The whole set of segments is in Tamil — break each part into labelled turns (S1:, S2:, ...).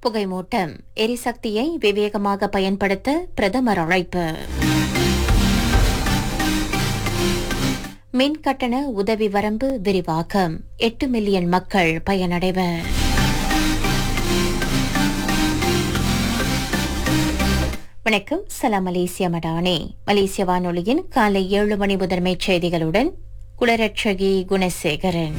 S1: புகைமூட்டம் எரிசக்தியை விவேகமாக பயன்படுத்த பிரதமர் அழைப்பு மின் கட்டண உதவி வரம்பு விரிவாக்கம் எட்டு மில்லியன் மக்கள் பயனடைவர் வணக்கம் சலாம் மலேசியா மடானே மலேசிய வானொலியின் காலை ஏழு மணி முதன்மைச் செய்திகளுடன் குளரட்சகி குணசேகரன்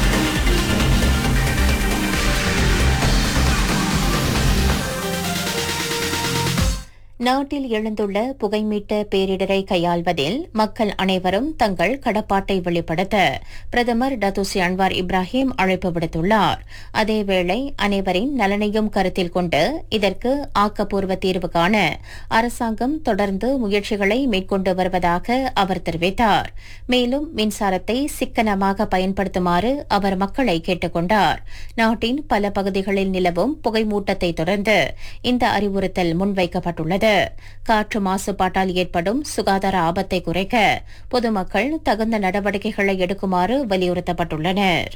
S1: நாட்டில் எழுந்துள்ள புகைமீட்ட பேரிடரை கையாள்வதில் மக்கள் அனைவரும் தங்கள் கடப்பாட்டை வெளிப்படுத்த பிரதமர் டத்துசி அன்வார் இப்ராஹிம் அழைப்பு விடுத்துள்ளார் அதேவேளை அனைவரின் நலனையும் கருத்தில் கொண்டு இதற்கு ஆக்கப்பூர்வ தீர்வு காண அரசாங்கம் தொடர்ந்து முயற்சிகளை மேற்கொண்டு வருவதாக அவர் தெரிவித்தார் மேலும் மின்சாரத்தை சிக்கனமாக பயன்படுத்துமாறு அவர் மக்களை கேட்டுக் கொண்டார் நாட்டின் பல பகுதிகளில் நிலவும் புகைமூட்டத்தை தொடர்ந்து இந்த அறிவுறுத்தல் முன்வைக்கப்பட்டுள்ளது காற்று மாசுபாட்டால் ஏற்படும் சுகாதார ஆபத்தை குறைக்க பொதுமக்கள் தகுந்த நடவடிக்கைகளை எடுக்குமாறு வலியுறுத்தப்பட்டுள்ளனர்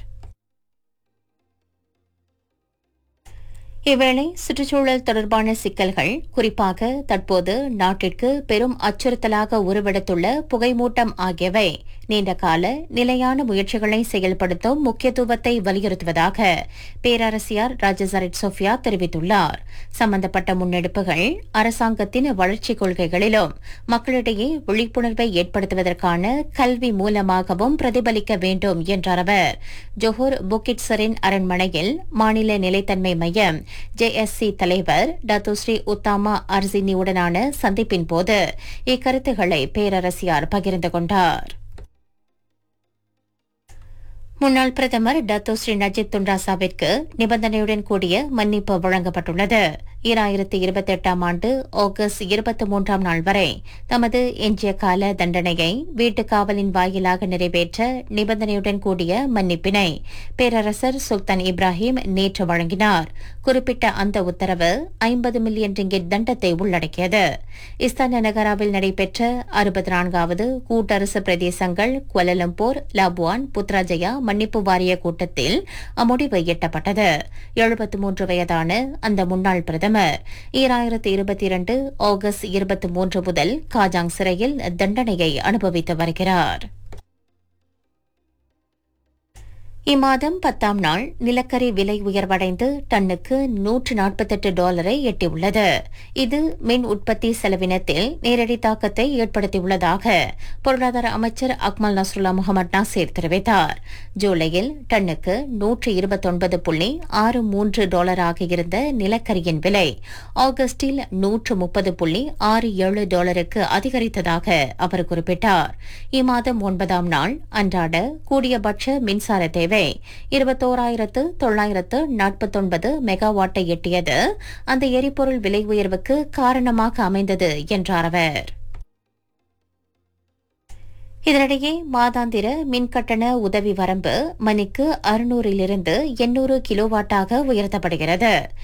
S1: இவ்வேளை சுற்றுச்சூழல் தொடர்பான சிக்கல்கள் குறிப்பாக தற்போது நாட்டிற்கு பெரும் அச்சுறுத்தலாக உருவெடுத்துள்ள புகைமூட்டம் ஆகியவை நீண்டகால நிலையான முயற்சிகளை செயல்படுத்தும் முக்கியத்துவத்தை வலியுறுத்துவதாக பேரரசியார் ராஜசரிட் சோஃபியா தெரிவித்துள்ளார் சம்பந்தப்பட்ட முன்னெடுப்புகள் அரசாங்கத்தின் வளர்ச்சிக் கொள்கைகளிலும் மக்களிடையே விழிப்புணர்வை ஏற்படுத்துவதற்கான கல்வி மூலமாகவும் பிரதிபலிக்க வேண்டும் என்றார் அவர் ஜொஹூர் புக்கிட்சரின் அரண்மனையில் மாநில நிலைத்தன்மை மையம் ஜேஎஸ்சி தலைவர் டத்துஸ்ரீ உத்தாமா அர்சினியுடனான சந்திப்பின் போது இக்கருத்துக்களை பேரரசியார் பகிர்ந்து கொண்டார் முன்னாள் பிரதமர் டத்தோ ஸ்ரீ நஜித் துண்டாசாவிற்கு நிபந்தனையுடன் கூடிய மன்னிப்பு வழங்கப்பட்டுள்ளது ஈராயிரத்தி இருபத்தி எட்டாம் ஆண்டு ஆகஸ்ட் இருபத்தி மூன்றாம் நாள் வரை தமது எஞ்சிய கால தண்டனையை வீட்டுக் காவலின் வாயிலாக நிறைவேற்ற நிபந்தனையுடன் கூடிய மன்னிப்பினை பேரரசர் சுல்தான் இப்ராஹிம் நேற்று வழங்கினார் குறிப்பிட்ட அந்த உத்தரவு ஐம்பது மில்லியன் ரிங்கிட் தண்டத்தை உள்ளடக்கியது இஸ்தான நகராவில் நடைபெற்ற அறுபத்தி நான்காவது கூட்டரசு பிரதேசங்கள் குவலலம்பூர் லாபுவான் புத்ராஜயா மன்னிப்பு வாரிய கூட்டத்தில் அம்முடிவு எட்டப்பட்டது எழுபத்தி மூன்று வயதான அந்த முன்னாள் பிரதமர் ஈராயிரத்தி இருபத்தி இரண்டு ஆகஸ்ட் இருபத்தி மூன்று முதல் காஜாங் சிறையில் தண்டனையை அனுபவித்து வருகிறார் இம்மாதம் பத்தாம் நாள் நிலக்கரி விலை உயர்வடைந்து டன்னுக்கு நூற்று நாற்பத்தெட்டு டாலரை எட்டியுள்ளது இது மின் உற்பத்தி செலவினத்தில் நேரடி தாக்கத்தை ஏற்படுத்தியுள்ளதாக பொருளாதார அமைச்சர் அக்மல் நஸ்ருல்லா முகமது நாசீர் தெரிவித்தார் ஜூலையில் டன்னுக்கு நூற்று இருபத்தொன்பது புள்ளி ஆறு மூன்று டாலராக இருந்த நிலக்கரியின் விலை ஆகஸ்டில் நூற்று முப்பது புள்ளி ஆறு ஏழு டாலருக்கு அதிகரித்ததாக அவர் குறிப்பிட்டார் இம்மாதம் ஒன்பதாம் நாள் அன்றாட கூடியபட்ச மின்சார தேவை தேவை இருபத்தோராயிரத்து தொள்ளாயிரத்து நாற்பத்தொன்பது மெகாவாட்டை எட்டியது அந்த எரிபொருள் விலை உயர்வுக்கு காரணமாக அமைந்தது என்றார் அவர் இதனிடையே மாதாந்திர மின்கட்டண உதவி வரம்பு மணிக்கு அறுநூறிலிருந்து எண்ணூறு கிலோவாட்டாக உயர்த்தப்படுகிறது